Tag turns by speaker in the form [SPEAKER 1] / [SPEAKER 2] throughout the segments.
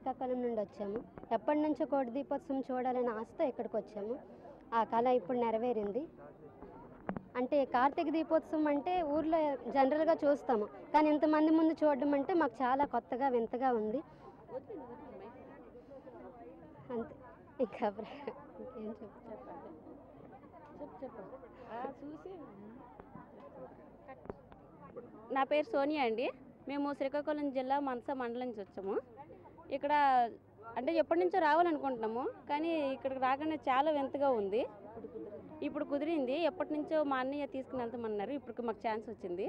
[SPEAKER 1] శ్రీకాకుళం నుండి వచ్చాము ఎప్పటి నుంచో కోటి దీపోత్సవం చూడాలని ఆశతో ఇక్కడికి వచ్చాము ఆ కళ ఇప్పుడు నెరవేరింది అంటే కార్తీక దీపోత్సవం అంటే ఊర్లో జనరల్గా చూస్తాము కానీ ఇంతమంది ముందు చూడడం అంటే మాకు చాలా కొత్తగా వింతగా ఉంది అంతే ఇంకా ప్ర- ఇంకేం చెప్తాను
[SPEAKER 2] నా పేరు సోనియా అండి మేము శ్రీకాకుళం జిల్లా మనస మండలం నుంచి వచ్చాము ఇక్కడ అంటే ఎప్పటి నుంచో రావాలనుకుంటున్నాము కానీ ఇక్కడికి రాగానే చాలా వింతగా ఉంది ఇప్పుడు కుదిరింది ఎప్పటి నుంచో మా అన్నయ్య తీసుకుని వెళ్తామన్నారు ఇప్పుడు మాకు ఛాన్స్ వచ్చింది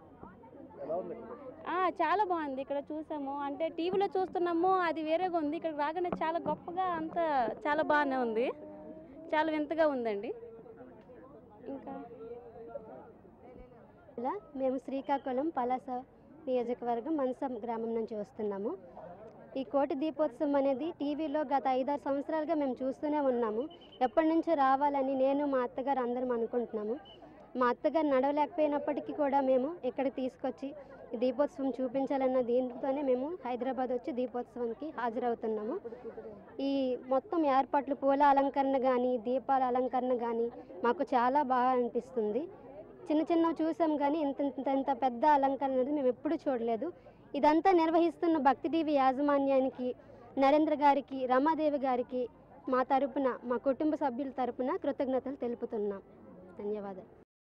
[SPEAKER 2] ఆ, చాలా బాగుంది ఇక్కడ చూసాము అంటే టీవీలో చూస్తున్నాము అది వేరేగా ఉంది ఇక్కడ రాగానే చాలా గొప్పగా అంత చాలా బాగానే ఉంది చాలా వింతగా ఉందండి ఇంకా
[SPEAKER 1] ఇలా మేము శ్రీకాకుళం పలాస నియోజకవర్గం మనసం గ్రామం నుంచి వస్తున్నాము ఈ కోటి దీపోత్సవం అనేది టీవీలో గత ఐదారు సంవత్సరాలుగా మేము చూస్తూనే ఉన్నాము ఎప్పటి నుంచో రావాలని నేను మా అత్తగారు అందరం అనుకుంటున్నాము మా అత్తగారు నడవలేకపోయినప్పటికీ కూడా మేము ఇక్కడికి తీసుకొచ్చి ఈ దీపోత్సవం చూపించాలన్న దీంతోనే మేము హైదరాబాద్ వచ్చి దీపోత్సవానికి హాజరవుతున్నాము ఈ మొత్తం ఏర్పాట్లు పూల అలంకరణ కానీ దీపాల అలంకరణ కానీ మాకు చాలా బాగా అనిపిస్తుంది చిన్న చిన్నవి చూసాం కానీ ఇంత ఇంత ఇంత పెద్ద అలంకరణ అనేది మేము ఎప్పుడూ చూడలేదు ఇదంతా నిర్వహిస్తున్న భక్తి టీవీ యాజమాన్యానికి నరేంద్ర గారికి రమాదేవి గారికి మా తరపున మా కుటుంబ సభ్యుల తరపున కృతజ్ఞతలు తెలుపుతున్నాం ధన్యవాదాలు